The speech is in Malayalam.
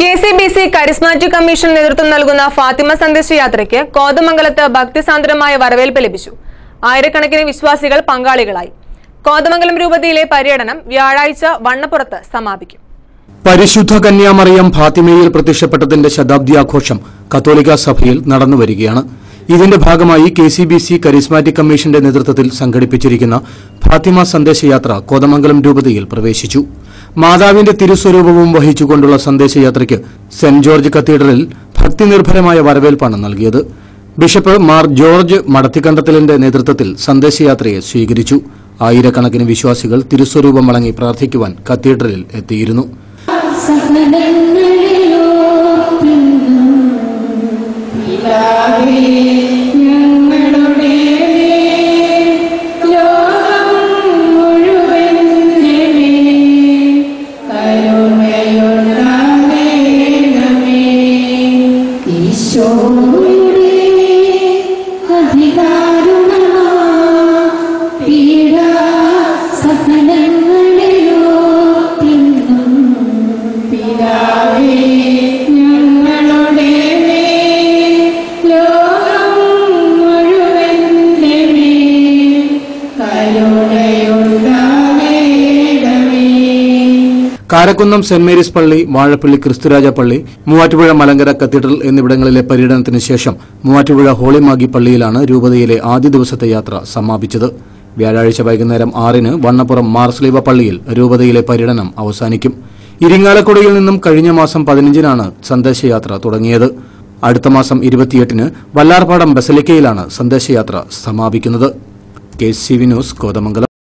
K C B C charismatic commission നേതൃത്വം നൽകുന്ന ഫാത്തിമ സന്ദേശയാത്രയ്ക്ക് കോതമംഗലത്ത് ഭക്തിസാന്ദ്രമായ വരവേൽപ്പ് ലഭിച്ചു ആയിരക്കണക്കിന് വിശ്വാസികൾ പങ്കാളികളായി കോതമംഗലം രൂപതയിലെ പര്യടനം വ്യാഴാഴ്ച വണ്ണപ്പുറത്ത് സമാപിക്കും പരിശുദ്ധ കന്യാമറിയം ഫാത്തിമയിൽ പ്രത്യക്ഷപ്പെട്ടതിന്റെ ശതാബ്ദി ആഘോഷം കത്തോലിക്ക സഭയിൽ നടന്നുവരികയാണ് ഇതിന്റെ ഭാഗമായി K C B C charismatic കമ്മീഷന്റെ നേതൃത്വത്തിൽ സംഘടിപ്പിച്ചിരിക്കുന്ന ഫാത്തിമ സന്ദേശയാത്ര കോതമംഗലം രൂപതയിൽ പ്രവേശിച്ചു മാതാവിന്റെ തിരുസ്വരൂപവും വഹിച്ചുകൊണ്ടുള്ള സന്ദേശയാത്രയ്ക്ക് സെന്റ് ജോർജ് കത്തീഡ്രലിൽ ഭക്തിനിർഭരമായ വരവേൽപ്പാണ് നൽകിയത് ബിഷപ്പ് മാർ ജോർജ് മടത്തിക്കണ്ടത്തിലിന്റെ നേതൃത്വത്തിൽ സന്ദേശയാത്രയെ സ്വീകരിച്ചു ആയിരക്കണക്കിന് വിശ്വാസികൾ തിരുസ്വരൂപം വണങ്ങി പ്രാർത്ഥിക്കുവാൻ കത്തീഡ്രലിൽ എത്തിയിരുന്നു ഈശോയുടെ അധികാരുണമാ പീഡ സഹനങ്ങളിലോ തിന്നും പിതാവേ ഞങ്ങളുടെ മേൽ ലോകം മുഴുവന്റെ മേൽ കരുണയുണ്ടാകേണമേ കാരക്കുന്നം സെന്റ് മേരീസ് പള്ളി വാഴപ്പള്ളി ക്രിസ്തുരാജ പള്ളി മൂവാറ്റുപുഴ മലങ്കര കത്തീഡ്രൽ എന്നിവിടങ്ങളിലെ പര്യടനത്തിന് ശേഷം മൂവാറ്റുപുഴ ഹോളിമാഗി പള്ളിയിലാണ് രൂപതയിലെ ആദ്യ ദിവസത്തെ യാത്ര സമാപിച്ചത് വ്യാഴാഴ്ച വൈകുന്നേരം ആറിന് വണ്ണപ്പുറം മാർസ്ലീവ പള്ളിയിൽ രൂപതയിലെ പര്യടനം അവസാനിക്കും ഇരിങ്ങാലക്കുടയിൽ നിന്നും കഴിഞ്ഞ മാസം പതിനഞ്ചിനാണ് സന്ദേശയാത്ര തുടങ്ങിയത് അടുത്ത മാസം ഇരുപത്തിയെട്ടിന് വല്ലാർപാടം ബസലിക്കയിലാണ് സന്ദേശയാത്ര സമാപിക്കുന്നത് K C V news Kothamangalam